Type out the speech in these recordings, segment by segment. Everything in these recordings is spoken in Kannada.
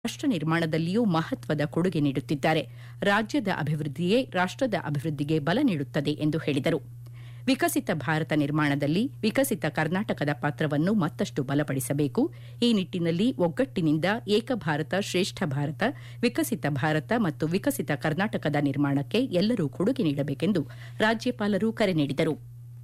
ರಾಷ್ಟ ನಿರ್ಮಾಣದಲ್ಲಿಯೂ ಮಹತ್ವದ ಕೊಡುಗೆ ನೀಡುತ್ತಿದ್ದಾರೆ ರಾಜ್ಯದ ಅಭಿವೃದ್ಧಿಯೇ ರಾಷ್ಟದ ಅಭಿವೃದ್ಧಿಗೆ ಬಲ ನೀಡುತ್ತದೆ ಎಂದು ಹೇಳಿದರು ವಿಕಸಿತ ಭಾರತ ನಿರ್ಮಾಣದಲ್ಲಿ ವಿಕಸಿತ ಕರ್ನಾಟಕದ ಪಾತ್ರವನ್ನು ಮತ್ತಷ್ಟು ಬಲಪಡಿಸಬೇಕು ಈ ನಿಟ್ಟಿನಲ್ಲಿ ಒಗ್ಗಟ್ಟಿನಿಂದ ಏಕ ಭಾರತ ಶ್ರೇಷ್ಠ ಭಾರತ ವಿಕಸಿತ ಭಾರತ ಮತ್ತು ವಿಕಸಿತ ಕರ್ನಾಟಕದ ನಿರ್ಮಾಣಕ್ಕೆ ಎಲ್ಲರೂ ಕೊಡುಗೆ ನೀಡಬೇಕೆಂದು ರಾಜ್ಯಪಾಲರು ಕರೆ ನೀಡಿದರು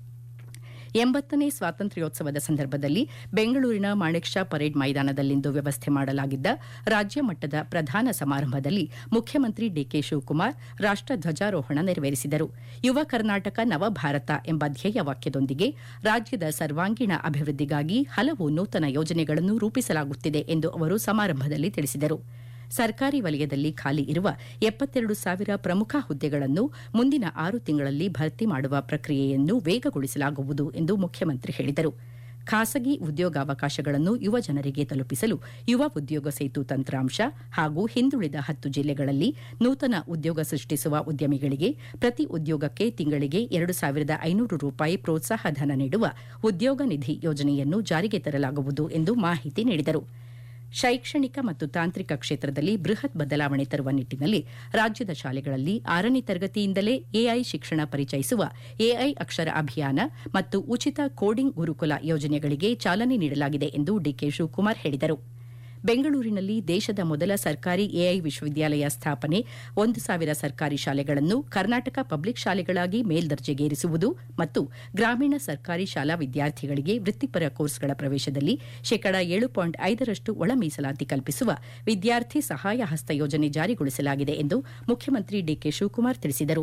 ಎಂಬತ್ತನೇ ಸ್ವಾತಂತ್ರ್ಯೋತ್ಸವದ ಸಂದರ್ಭದಲ್ಲಿ ಬೆಂಗಳೂರಿನ ಮಾಣಿಕ್ ಷಾ ಪರೇಡ್ ಮೈದಾನದಲ್ಲಿಂದು ವ್ಯವಸ್ಥೆ ಮಾಡಲಾಗಿದ್ದ ರಾಜ್ಯ ಮಟ್ಟದ ಪ್ರಧಾನ ಸಮಾರಂಭದಲ್ಲಿ ಮುಖ್ಯಮಂತ್ರಿ ಡಿಕೆ ಶಿವಕುಮಾರ್ ರಾಷ್ಟ ಧ್ವಜಾರೋಹಣ ನೆರವೇರಿಸಿದರು ಯುವ ಕರ್ನಾಟಕ ನವಭಾರತ ಎಂಬ ಧ್ಯೇಯ ವಾಕ್ಯದೊಂದಿಗೆ ರಾಜ್ಯದ ಸರ್ವಾಂಗೀಣ ಅಭಿವೃದ್ಧಿಗಾಗಿ ಹಲವು ನೂತನ ಯೋಜನೆಗಳನ್ನು ರೂಪಿಸಲಾಗುತ್ತಿದೆ ಎಂದು ಅವರು ಸಮಾರಂಭದಲ್ಲಿ ತಿಳಿಸಿದರು ಸರ್ಕಾರಿ ವಲಯದಲ್ಲಿ ಖಾಲಿ ಇರುವ ಎಪ್ಪತ್ತೆರಡು ಸಾವಿರ ಪ್ರಮುಖ ಹುದ್ದೆಗಳನ್ನು ಮುಂದಿನ ಆರು ತಿಂಗಳಲ್ಲಿ ಭರ್ತಿ ಮಾಡುವ ಪ್ರಕ್ರಿಯೆಯನ್ನು ವೇಗಗೊಳಿಸಲಾಗುವುದು ಎಂದು ಮುಖ್ಯಮಂತ್ರಿ ಹೇಳಿದರು ಖಾಸಗಿ ಉದ್ಯೋಗಾವಕಾಶಗಳನ್ನು ಯುವ ಜನರಿಗೆ ತಲುಪಿಸಲು ಯುವ ಉದ್ಯೋಗ ಸೇತು ತಂತ್ರಾಂಶ ಹಾಗೂ ಹಿಂದುಳಿದ ಹತ್ತು ಜಿಲ್ಲೆಗಳಲ್ಲಿ ನೂತನ ಉದ್ಯೋಗ ಸೃಷ್ಟಿಸುವ ಉದ್ಯಮಿಗಳಿಗೆ ಪ್ರತಿ ಉದ್ಯೋಗಕ್ಕೆ ತಿಂಗಳಿಗೆ ಎರಡು ಸಾವಿರದ ಐನೂರು ರೂಪಾಯಿ ಪ್ರೋತ್ಸಾಹ ಧನ ನೀಡುವ ಉದ್ಯೋಗ ನಿಧಿ ಯೋಜನೆಯನ್ನು ಜಾರಿಗೆ ತರಲಾಗುವುದು ಎಂದು ಮಾಹಿತಿ ನೀಡಿದರು ಶೈಕ್ಷಣಿಕ ಮತ್ತು ತಾಂತ್ರಿಕ ಕ್ಷೇತ್ರದಲ್ಲಿ ಬೃಹತ್ ಬದಲಾವಣೆ ತರುವ ನಿಟ್ಟಿನಲ್ಲಿ ರಾಜ್ಯದ ಶಾಲೆಗಳಲ್ಲಿ ಆರನೇ ತರಗತಿಯಿಂದಲೇ ಎಐ ಶಿಕ್ಷಣ ಪರಿಚಯಿಸುವ ಎಐ ಅಕ್ಷರ ಅಭಿಯಾನ ಮತ್ತು ಉಚಿತ ಕೋಡಿಂಗ್ ಗುರುಕುಲ ಯೋಜನೆಗಳಿಗೆ ಚಾಲನೆ ನೀಡಲಾಗಿದೆ ಎಂದು ಡಿಕೆ ಶಿವಕುಮಾರ್ ಹೇಳಿದರು ಬೆಂಗಳೂರಿನಲ್ಲಿ ದೇಶದ ಮೊದಲ ಸರ್ಕಾರಿ ಎಐ ವಿಶ್ವವಿದ್ಯಾಲಯ ಸ್ಥಾಪನೆ ಒಂದು ಸಾವಿರ ಸರ್ಕಾರಿ ಶಾಲೆಗಳನ್ನು ಕರ್ನಾಟಕ ಪಬ್ಲಿಕ್ ಶಾಲೆಗಳಾಗಿ ಮೇಲ್ದರ್ಜೆಗೇರಿಸುವುದು ಮತ್ತು ಗ್ರಾಮೀಣ ಸರ್ಕಾರಿ ಶಾಲಾ ವಿದ್ಯಾರ್ಥಿಗಳಿಗೆ ವೃತ್ತಿಪರ ಕೋರ್ಸ್ಗಳ ಪ್ರವೇಶದಲ್ಲಿ ಶೇಕಡ ಏಳು ಪಾಯಿಂಟ್ ಐದರಷ್ಟು ಒಳ ಮೀಸಲಾತಿ ಕಲ್ಪಿಸುವ ವಿದ್ಯಾರ್ಥಿ ಸಹಾಯ ಹಸ್ತ ಯೋಜನೆ ಜಾರಿಗೊಳಿಸಲಾಗಿದೆ ಎಂದು ಮುಖ್ಯಮಂತ್ರಿ ಡಿಕೆ ಶಿವಕುಮಾರ್ ತಿಳಿಸಿದರು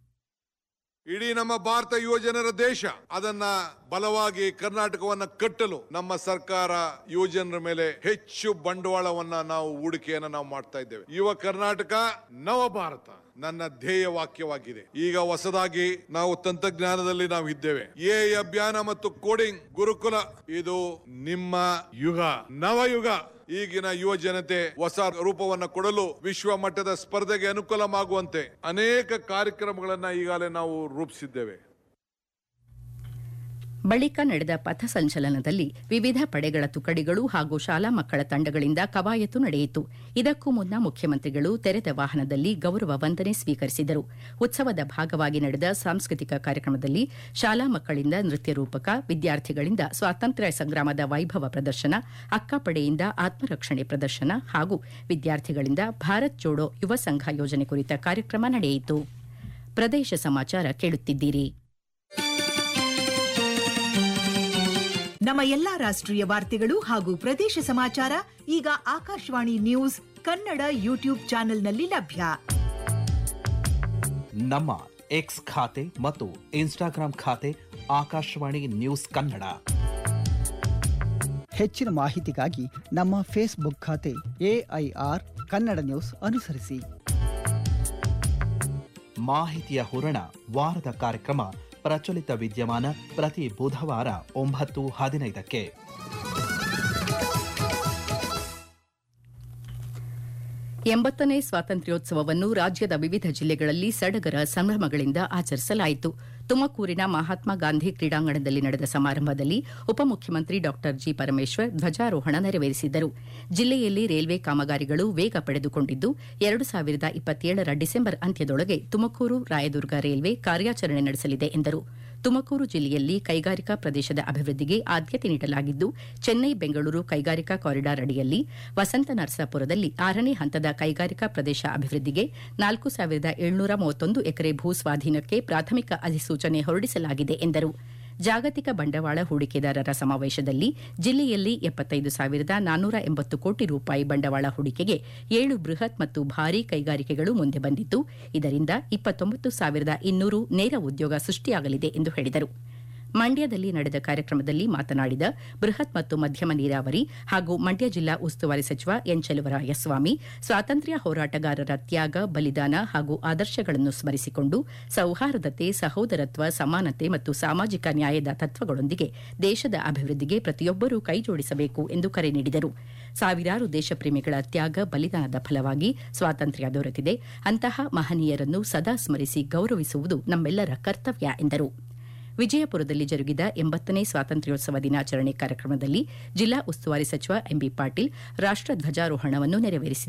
ಇಡೀ ನಮ್ಮ ಭಾರತ ಯುವ ಜನರ ದೇಶ ಅದನ್ನ ಬಲವಾಗಿ ಕರ್ನಾಟಕವನ್ನ ಕಟ್ಟಲು ನಮ್ಮ ಸರ್ಕಾರ ಯುವ ಜನರ ಮೇಲೆ ಹೆಚ್ಚು ಬಂಡವಾಳವನ್ನ ನಾವು ಹೂಡಿಕೆಯನ್ನ ನಾವು ಮಾಡ್ತಾ ಇದ್ದೇವೆ ಯುವ ಕರ್ನಾಟಕ ನವ ಭಾರತ ನನ್ನ ಧ್ಯೇಯ ವಾಕ್ಯವಾಗಿದೆ ಈಗ ಹೊಸದಾಗಿ ನಾವು ತಂತ್ರಜ್ಞಾನದಲ್ಲಿ ನಾವು ಇದ್ದೇವೆ ಎ ಅಭಿಯಾನ ಮತ್ತು ಕೋಡಿಂಗ್ ಗುರುಕುಲ ಇದು ನಿಮ್ಮ ಯುಗ ನವಯುಗ ಈಗಿನ ಯುವ ಜನತೆ ಹೊಸ ರೂಪವನ್ನ ಕೊಡಲು ವಿಶ್ವ ಮಟ್ಟದ ಸ್ಪರ್ಧೆಗೆ ಅನುಕೂಲವಾಗುವಂತೆ ಅನೇಕ ಕಾರ್ಯಕ್ರಮಗಳನ್ನ ಈಗಾಗಲೇ ನಾವು ರೂಪಿಸಿದ್ದೇವೆ ಬಳಿಕ ನಡೆದ ಪಥಸಂಚಲನದಲ್ಲಿ ವಿವಿಧ ಪಡೆಗಳ ತುಕಡಿಗಳು ಹಾಗೂ ಶಾಲಾ ಮಕ್ಕಳ ತಂಡಗಳಿಂದ ಕವಾಯತು ನಡೆಯಿತು ಇದಕ್ಕೂ ಮುನ್ನ ಮುಖ್ಯಮಂತ್ರಿಗಳು ತೆರೆದ ವಾಹನದಲ್ಲಿ ಗೌರವ ವಂದನೆ ಸ್ವೀಕರಿಸಿದರು ಉತ್ಸವದ ಭಾಗವಾಗಿ ನಡೆದ ಸಾಂಸ್ಕೃತಿಕ ಕಾರ್ಯಕ್ರಮದಲ್ಲಿ ಶಾಲಾ ಮಕ್ಕಳಿಂದ ನೃತ್ಯ ರೂಪಕ ವಿದ್ಯಾರ್ಥಿಗಳಿಂದ ಸ್ವಾತಂತ್ರ್ಯ ಸಂಗ್ರಾಮದ ವೈಭವ ಪ್ರದರ್ಶನ ಅಕ್ಕಪಡೆಯಿಂದ ಆತ್ಮರಕ್ಷಣೆ ಪ್ರದರ್ಶನ ಹಾಗೂ ವಿದ್ಯಾರ್ಥಿಗಳಿಂದ ಭಾರತ್ ಜೋಡೋ ಯುವ ಸಂಘ ಯೋಜನೆ ಕುರಿತ ಕಾರ್ಯಕ್ರಮ ನಡೆಯಿತು ಪ್ರದೇಶ ಸಮಾಚಾರ ಕೇಳುತ್ತಿದ್ದೀರಿ ನಮ್ಮ ಎಲ್ಲಾ ರಾಷ್ಟ್ರೀಯ ವಾರ್ತೆಗಳು ಹಾಗೂ ಪ್ರದೇಶ ಸಮಾಚಾರ ಈಗ ಆಕಾಶವಾಣಿ ನ್ಯೂಸ್ ಕನ್ನಡ ಯೂಟ್ಯೂಬ್ ಚಾನೆಲ್ನಲ್ಲಿ ಲಭ್ಯ ನಮ್ಮ ಎಕ್ಸ್ ಖಾತೆ ಮತ್ತು ಇನ್ಸ್ಟಾಗ್ರಾಂ ಖಾತೆ ಆಕಾಶವಾಣಿ ನ್ಯೂಸ್ ಕನ್ನಡ ಹೆಚ್ಚಿನ ಮಾಹಿತಿಗಾಗಿ ನಮ್ಮ ಫೇಸ್ಬುಕ್ ಖಾತೆ ಎಐಆರ್ ಕನ್ನಡ ನ್ಯೂಸ್ ಅನುಸರಿಸಿ ಮಾಹಿತಿಯ ಹೂರಣ ವಾರದ ಕಾರ್ಯಕ್ರಮ ಪ್ರಚಲಿತ ವಿದ್ಯಮಾನ ಪ್ರತಿ ಬುಧವಾರ ಒಂಬತ್ತು ಹದಿನೈದಕ್ಕೆ ಎಂಬತ್ತನೇ ಸ್ವಾತಂತ್ರ್ಯೋತ್ಸವವನ್ನು ರಾಜ್ಯದ ವಿವಿಧ ಜಿಲ್ಲೆಗಳಲ್ಲಿ ಸಡಗರ ಸಂಭ್ರಮಗಳಿಂದ ಆಚರಿಸಲಾಯಿತು ತುಮಕೂರಿನ ಮಹಾತ್ಮ ಗಾಂಧಿ ಕ್ರೀಡಾಂಗಣದಲ್ಲಿ ನಡೆದ ಸಮಾರಂಭದಲ್ಲಿ ಉಪಮುಖ್ಯಮಂತ್ರಿ ಡಾ ಜಿ ಪರಮೇಶ್ವರ್ ಧ್ವಜಾರೋಹಣ ನೆರವೇರಿಸಿದ್ದರು ಜಿಲ್ಲೆಯಲ್ಲಿ ರೈಲ್ವೆ ಕಾಮಗಾರಿಗಳು ವೇಗ ಪಡೆದುಕೊಂಡಿದ್ದು ಎರಡು ಸಾವಿರದ ಇಪ್ಪತ್ತೇಳರ ಡಿಸೆಂಬರ್ ಅಂತ್ಯದೊಳಗೆ ತುಮಕೂರು ರಾಯದುರ್ಗ ರೈಲ್ವೆ ಕಾರ್ಯಾಚರಣೆ ನಡೆಸಲಿದೆ ಎಂದರು ತುಮಕೂರು ಜಿಲ್ಲೆಯಲ್ಲಿ ಕೈಗಾರಿಕಾ ಪ್ರದೇಶದ ಅಭಿವೃದ್ಧಿಗೆ ಆದ್ಯತೆ ನೀಡಲಾಗಿದ್ದು ಚೆನ್ನೈ ಬೆಂಗಳೂರು ಕೈಗಾರಿಕಾ ಕಾರಿಡಾರ್ ಅಡಿಯಲ್ಲಿ ವಸಂತ ನರಸಾಪುರದಲ್ಲಿ ಆರನೇ ಹಂತದ ಕೈಗಾರಿಕಾ ಪ್ರದೇಶ ಅಭಿವೃದ್ಧಿಗೆ ನಾಲ್ಕು ಸಾವಿರದ ಏಳ್ನೂರ ಮೂವತ್ತೊಂದು ಎಕರೆ ಭೂ ಸ್ವಾಧೀನಕ್ಕೆ ಪ್ರಾಥಮಿಕ ಅಧಿಸೂಚನೆ ಹೊರಡಿಸಲಾಗಿದೆ ಎಂದರು ಜಾಗತಿಕ ಬಂಡವಾಳ ಹೂಡಿಕೆದಾರರ ಸಮಾವೇಶದಲ್ಲಿ ಜಿಲ್ಲೆಯಲ್ಲಿ ಎಪ್ಪತ್ತೈದು ಸಾವಿರದ ನಾನ್ನೂರ ಎಂಬತ್ತು ಕೋಟಿ ರೂಪಾಯಿ ಬಂಡವಾಳ ಹೂಡಿಕೆಗೆ ಏಳು ಬೃಹತ್ ಮತ್ತು ಭಾರೀ ಕೈಗಾರಿಕೆಗಳು ಮುಂದೆ ಬಂದಿದ್ದು ಇದರಿಂದ ಇಪ್ಪತ್ತೊಂಬತ್ತು ಸಾವಿರದ ಇನ್ನೂರು ನೇರ ಉದ್ಯೋಗ ಸೃಷ್ಟಿಯಾಗಲಿದೆ ಎಂದು ಹೇಳಿದರು ಮಂಡ್ಯದಲ್ಲಿ ನಡೆದ ಕಾರ್ಯಕ್ರಮದಲ್ಲಿ ಮಾತನಾಡಿದ ಬೃಹತ್ ಮತ್ತು ಮಧ್ಯಮ ನೀರಾವರಿ ಹಾಗೂ ಮಂಡ್ಯ ಜಿಲ್ಲಾ ಉಸ್ತುವಾರಿ ಸಚಿವ ಎನ್ ಚೆಲುವರಾಯಸ್ವಾಮಿ ಸ್ವಾತಂತ್ರ್ಯ ಹೋರಾಟಗಾರರ ತ್ಯಾಗ ಬಲಿದಾನ ಹಾಗೂ ಆದರ್ಶಗಳನ್ನು ಸ್ಮರಿಸಿಕೊಂಡು ಸೌಹಾರ್ದತೆ ಸಹೋದರತ್ವ ಸಮಾನತೆ ಮತ್ತು ಸಾಮಾಜಿಕ ನ್ಯಾಯದ ತತ್ವಗಳೊಂದಿಗೆ ದೇಶದ ಅಭಿವೃದ್ಧಿಗೆ ಪ್ರತಿಯೊಬ್ಬರೂ ಕೈಜೋಡಿಸಬೇಕು ಎಂದು ಕರೆ ನೀಡಿದರು ಸಾವಿರಾರು ದೇಶಪ್ರೇಮಿಗಳ ತ್ಯಾಗ ಬಲಿದಾನದ ಫಲವಾಗಿ ಸ್ವಾತಂತ್ರ್ಯ ದೊರೆತಿದೆ ಅಂತಹ ಮಹನೀಯರನ್ನು ಸದಾ ಸ್ಮರಿಸಿ ಗೌರವಿಸುವುದು ನಮ್ಮೆಲ್ಲರ ಕರ್ತವ್ಯ ಎಂದರು ವಿಜಯಪುರದಲ್ಲಿ ಜರುಗಿದ ಎಂಬತ್ತನೇ ಸ್ವಾತಂತ್ರ್ಯೋತ್ಸವ ದಿನಾಚರಣೆ ಕಾರ್ಯಕ್ರಮದಲ್ಲಿ ಜಿಲ್ಲಾ ಉಸ್ತುವಾರಿ ಸಚಿವ ಎಂಬಿ ಪಾಟೀಲ್ ರಾಷ್ಟ ಧ್ವಜಾರೋಹಣವನ್ನು ನೆರವೇರಿಸಿದರು